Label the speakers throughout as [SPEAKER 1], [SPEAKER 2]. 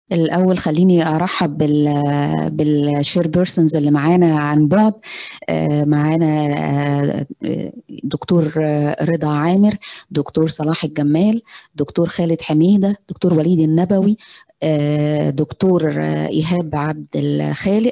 [SPEAKER 1] الأول خليني أرحب بال بالشير بيرسونز اللي معانا عن بعد معانا دكتور رضا عامر دكتور صلاح الجمال دكتور خالد حميدة دكتور وليد النبوي دكتور إيهاب عبد الخالق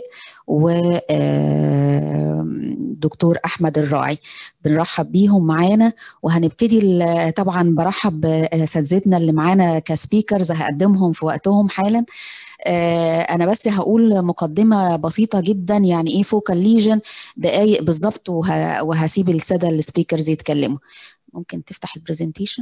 [SPEAKER 1] ودكتور احمد الراعي بنرحب بيهم معانا وهنبتدي طبعا برحب باساتذتنا اللي معانا كسبيكرز هقدمهم في وقتهم حالا انا بس هقول مقدمه بسيطه جدا يعني ايه فوكال ليجن دقايق بالظبط وهسيب الساده السبيكرز يتكلموا ممكن تفتح البرزنتيشن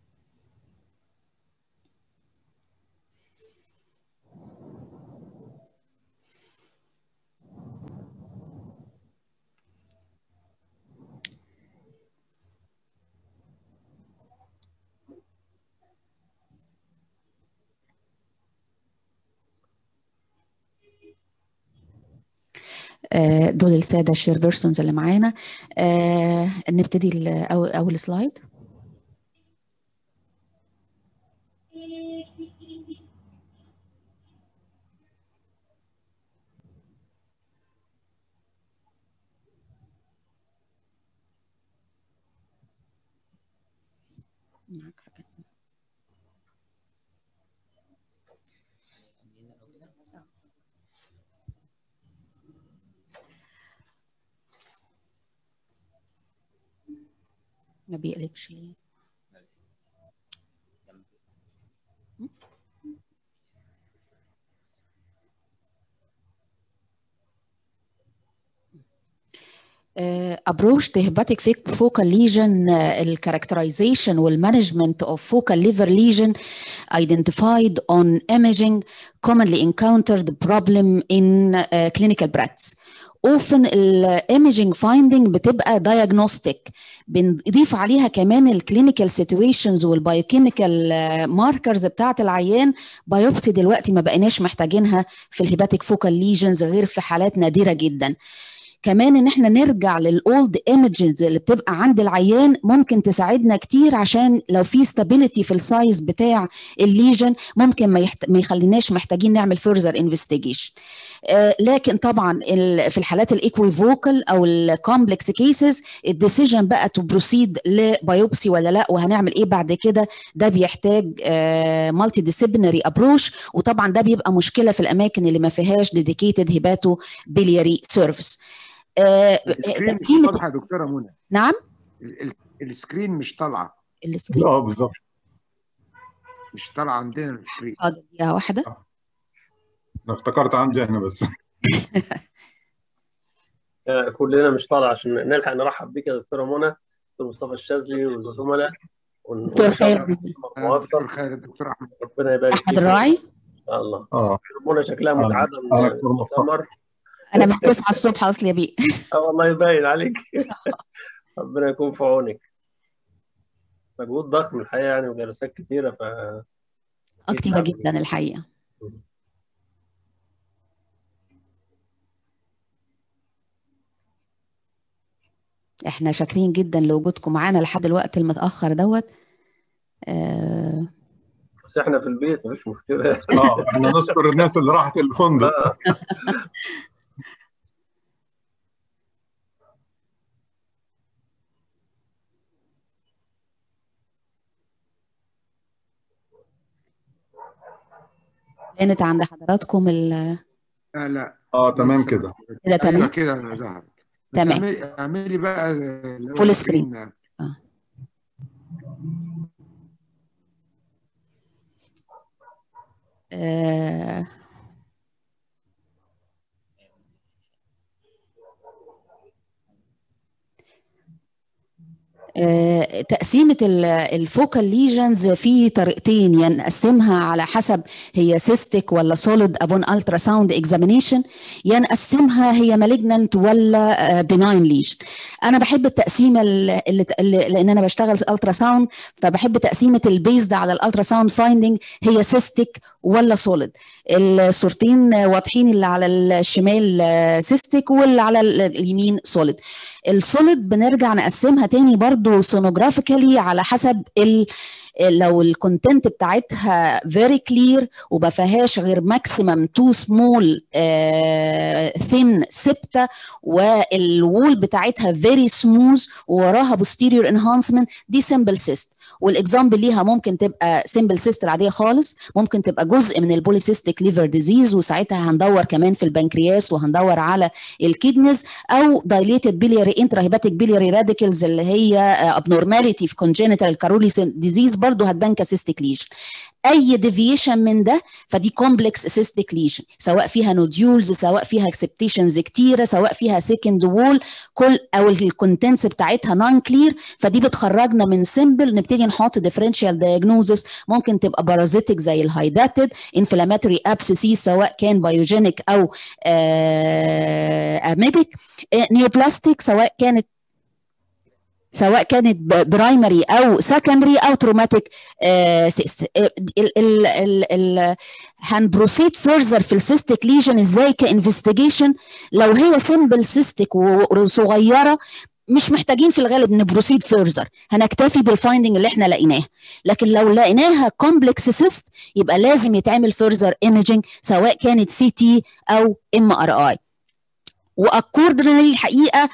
[SPEAKER 1] دول الساده الشير بيرسونز اللي معانا آه نبتدي اول سلايد ما بيقلبش ليه ابروش هيباتيك فوكال ليجن الكاركترايزيشن والمانجمنت اوف فوكال ليفر ليجن identified on imaging commonly encountered problem in uh, clinical practice often الايمجنج فايندنج بتبقى diagnostic بنضيف عليها كمان الكلينيكال سيتويشنز والبايوكيميكال ماركرز بتاعه العيان بايوبسي دلوقتي ما بقيناش محتاجينها في الهيباتيك فوكال ليجنز غير في حالات نادره جدا كمان ان احنا نرجع للاولد ايمجز اللي بتبقى عند العيان ممكن تساعدنا كتير عشان لو في ستابيليتي في السايز بتاع الليجن ممكن ما, يحت... ما يخليناش محتاجين نعمل فيرذر انفستيجيشن آه لكن طبعا في الحالات الايكويفوكال او الكومبلكس كيسز الديسيجن بقى تو بروسيد لبايوبسي ولا لا وهنعمل ايه بعد كده ده بيحتاج مالتي ديسيبلينري ابروش وطبعا ده بيبقى مشكله في الاماكن اللي ما فيهاش ديديكيتد هيباتو بيلياري سيرفيس
[SPEAKER 2] السكرين مش واضحه يا دكتوره منى
[SPEAKER 1] نعم
[SPEAKER 2] السكرين مش طالعه
[SPEAKER 1] السكرين
[SPEAKER 3] اه بالظبط
[SPEAKER 2] مش طالعه عندنا السكرين
[SPEAKER 1] اه دقيقه واحده
[SPEAKER 3] انا افتكرت عندي احنا بس
[SPEAKER 4] كلنا مش طالع عشان نلحق نرحب بيك يا دكتوره منى دكتور مصطفى الشاذلي والزملاء
[SPEAKER 1] دكتور خالد
[SPEAKER 2] دكتور خالد دكتور احمد
[SPEAKER 4] ربنا يبارك
[SPEAKER 1] احمد الراعي
[SPEAKER 4] ان شاء الله
[SPEAKER 3] اه
[SPEAKER 4] منى شكلها متعبه من
[SPEAKER 3] انا دكتور مصطفى
[SPEAKER 4] المؤتمر
[SPEAKER 1] انا من 9 الصبح اصلي يا بيه
[SPEAKER 4] اه والله يبين عليك ربنا يكون في عونك مجهود ضخم الحقيقه يعني وجلسات كتيره ف
[SPEAKER 1] كتيره جدا الحقيقه احنا شاكرين جدا لوجودكم معانا لحد الوقت المتاخر دوت آه
[SPEAKER 4] بس احنا في البيت مفيش مشكله
[SPEAKER 3] اه احنا نشكر الناس اللي راحت الفندق
[SPEAKER 1] كانت عند حضراتكم ال
[SPEAKER 2] لا لا
[SPEAKER 3] اه تمام كده
[SPEAKER 1] كده تمام
[SPEAKER 2] كده ظهرت
[SPEAKER 1] تمام
[SPEAKER 2] اعملي بقى
[SPEAKER 1] فول سكرين آه. آه. آه، تقسيمة الفوكال ليجنز في طريقتين يعني نقسمها على حسب هي سيستيك ولا سوليد ابون الترا ساوند اكزامينيشن يا نقسمها هي مالجننت ولا بناين ليجن انا بحب التقسيمه اللي, اللي لان انا بشتغل الترا ساوند فبحب تقسيمه البيزد على الالترا ساوند فايندنج هي سيستيك ولا سوليد الصورتين واضحين اللي على الشمال سيستيك واللي على اليمين سوليد السوليد بنرجع نقسمها تاني برضو سونوجرافيكالي على حسب لو الكونتنت بتاعتها very clear وما فيهاش غير ماكسيمم تو سمول ثين سبته والوول بتاعتها very smooth ووراها posterior enhancement دي simple cyst والاكزامبل ليها ممكن تبقى سيمبل سيست العاديه خالص ممكن تبقى جزء من البوليسيستيك ليفر ديزيز وساعتها هندور كمان في البنكرياس وهندور على الكيدنز او دايليتد بيلياري انتراهيباتيك بيلياري راديكلز اللي هي ابنورماليتي في كونجينيتال كارولي ديزيز برضه هتبان كسيستيك ليجن اي ديفيشن من ده فدي كومبلكس سيستيك ليجن سواء فيها نوديولز سواء فيها اكسبتيشنز كتيره سواء فيها سيكند وول كل او الكونتنتس بتاعتها نون كلير فدي بتخرجنا من سيمبل نبتدي نحط ديفرنشال دايجنوزس ممكن تبقى بارازيتك زي الهايداتد انفلاماتوري ابسيسي سواء كان بايوجينيك او اميبيك نيوبلاستيك سواء كانت سواء كانت برايمري او سكندري او تروماتيك سيست هنبروسيد فيرزر في السيستيك ليجن ازاي كانفستيجيشن لو هي سيمبل سيستيك وصغيره مش محتاجين في الغالب نبروسيد فيرزر هنكتفي بالفايندنج اللي احنا لقيناه لكن لو لقيناها كومبلكس سيست يبقى لازم يتعمل فيرزر ايمجنج سواء كانت سي تي او ام ار اي واكوردنلي الحقيقه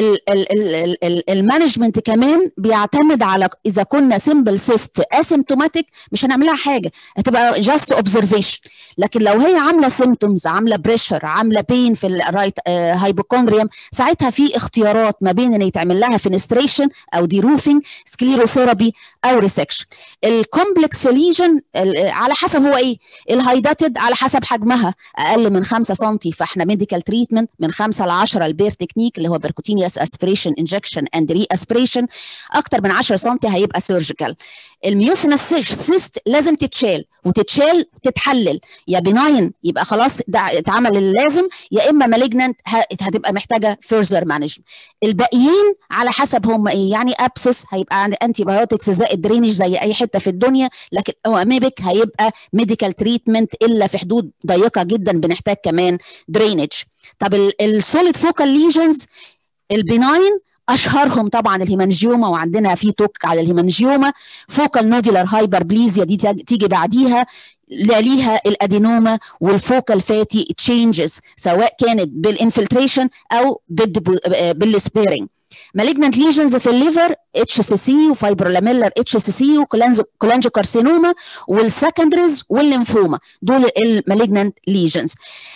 [SPEAKER 1] المانجمنت كمان بيعتمد على اذا كنا سمبل سيست اسيمتوماتيك مش هنعملها حاجه هتبقى جاست اوبزرفيشن لكن لو هي عامله سيمتومز عامله بريشر عامله بين في الرايت هايبوكوندريوم ساعتها في اختيارات ما بين ان يتعمل لها فينستريشن او دي روفينج سكليروثيرابي او ريسكشن الكومبلكس ليجن على حسب هو ايه الهايداتد على حسب حجمها اقل من 5 سم فاحنا ميديكال تريتمنت من 5 ل 10 البير تكنيك اللي هو بيركوتينيوس اسبريشن انجكشن اند ري اسبريشن اكتر من 10 سم هيبقى سيرجيكال الميوسينس سيست لازم تتشال وتتشال تتحلل يا بناين يبقى خلاص ده اتعمل اللازم يا اما مالجننت هتبقى محتاجه فيرزر مانجمنت الباقيين على حسب هم ايه يعني ابسس هيبقى عند انتي بايوتكس زائد درينج زي اي حته في الدنيا لكن هو اميبك هيبقى ميديكال تريتمنت الا في حدود ضيقه جدا بنحتاج كمان درينج طب السوليد فوكال ليجنز البناين اشهرهم طبعا الهيمانجيوما وعندنا في توك على الهيمانجيوما فوكال نودولار هايبربليزيا دي تيجي بعديها ليها الادينوما والفوكال فاتي تشينجز سواء كانت بالانفلتريشن او بالسبيرنج مالجنت ليجنز في الليفر اتش سي سي وفايبرولاميلر اتش سي سي وكولانجو كارسينوما والسكندريز والليمفوما دول المالجنت ليجنز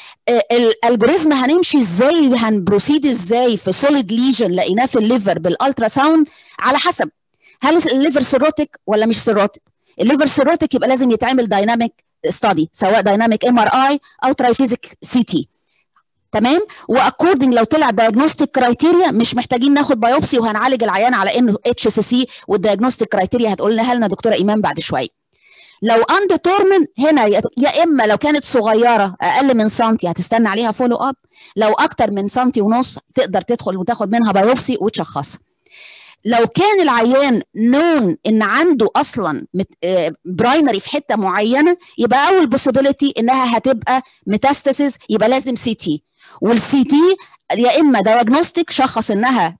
[SPEAKER 1] الالجوريزم هنمشي ازاي هنبروسيد ازاي في سوليد ليجن لقيناه في الليفر بالالترا ساوند على حسب هل الليفر سيروتيك ولا مش سيروتيك الليفر سيروتيك يبقى لازم يتعمل دايناميك ستادي سواء دايناميك ام ار اي او ترايفيزيك سي تي تمام واكوردنج لو طلع دايجنوستيك كرايتيريا مش محتاجين ناخد بايوبسي وهنعالج العيان على انه اتش سي سي والدايجنوستيك كرايتيريا هتقول لنا دكتوره ايمان بعد شويه لو اندتورمن هنا يا اما لو كانت صغيره اقل من سنتي هتستنى عليها فولو اب لو اكتر من سنتي ونص تقدر تدخل وتاخد منها بايوبسي وتشخصها لو كان العيان نون ان عنده اصلا برايمري في حته معينه يبقى اول بوسيبيليتي انها هتبقى ميتاستاسيس يبقى لازم سي تي والسي تي يا اما دايجنوستيك شخص انها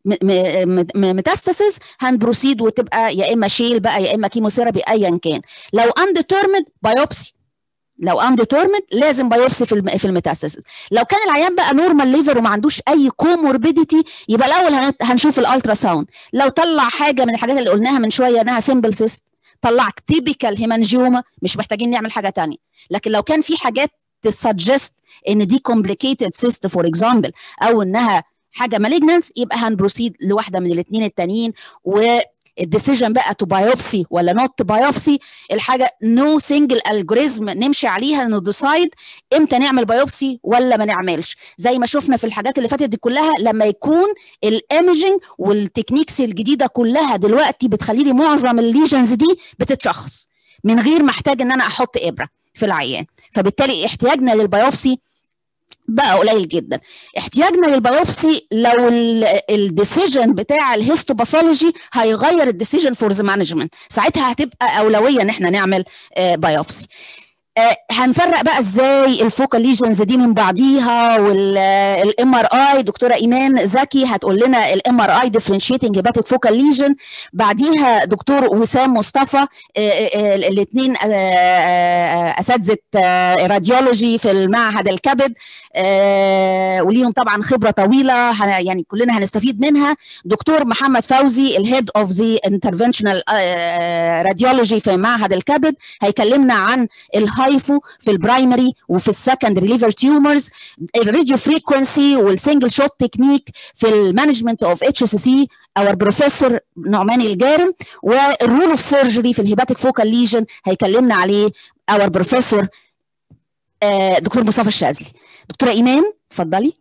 [SPEAKER 1] ميتاستاسيس هنبروسيد وتبقى يا اما شيل بقى يا اما كيموثيرابي ايا كان لو انديترمد بايوبسي لو انديترمد لازم بايوبسي في في الميتاستاسيس لو كان العيان بقى نورمال ليفر وما عندوش اي كوموربيديتي يبقى الاول هنشوف الالترا ساوند لو طلع حاجه من الحاجات اللي قلناها من شويه انها سيمبل سيست طلع تيبيكال هيمانجيوما مش محتاجين نعمل حاجه ثانيه لكن لو كان في حاجات تسجست ان دي كومبليكيتد سيست فور اكزامبل او انها حاجه مالجنانس يبقى هنبروسيد لواحده من الاثنين التانيين والديسيجن بقى تو بايوبسي ولا نوت تو بايوبسي الحاجه نو سنجل الجوريزم نمشي عليها نديسايد امتى نعمل بايوبسي ولا ما نعملش زي ما شفنا في الحاجات اللي فاتت دي كلها لما يكون الايمجنج والتكنيكس الجديده كلها دلوقتي بتخلي لي معظم الليجنز دي بتتشخص من غير ما احتاج ان انا احط ابره في العيان فبالتالي احتياجنا للبيوبسي بقى قليل جدا احتياجنا للبيوبسي لو الديسيجن بتاع الهيستوباثولوجي هيغير الديسيجن فور ذا مانجمنت ساعتها هتبقى اولويه ان احنا نعمل بايوبسي هنفرق بقى ازاي الفوكال ليجنز دي من بعضيها والام ار اي دكتوره ايمان زكي هتقول لنا الام ار اي ديفرنشيتنج هيباتيك فوكال ليجن بعديها دكتور وسام مصطفى الاثنين اساتذه راديولوجي في المعهد الكبد وليهم طبعا خبره طويله يعني كلنا هنستفيد منها دكتور محمد فوزي الهيد اوف ذا انترفنشنال راديولوجي في معهد الكبد هيكلمنا عن الهايفو في البرايمري وفي السكندري ليفر تيومرز الراديو فريكونسي والسنجل شوت تكنيك في المانجمنت اوف اتش اس سي اور بروفيسور نعمان الجارم والرول اوف سيرجري في الهيباتيك فوكال ليجن هيكلمنا عليه اور بروفيسور دكتور مصطفى الشاذلي دكتوره ايمان اتفضلي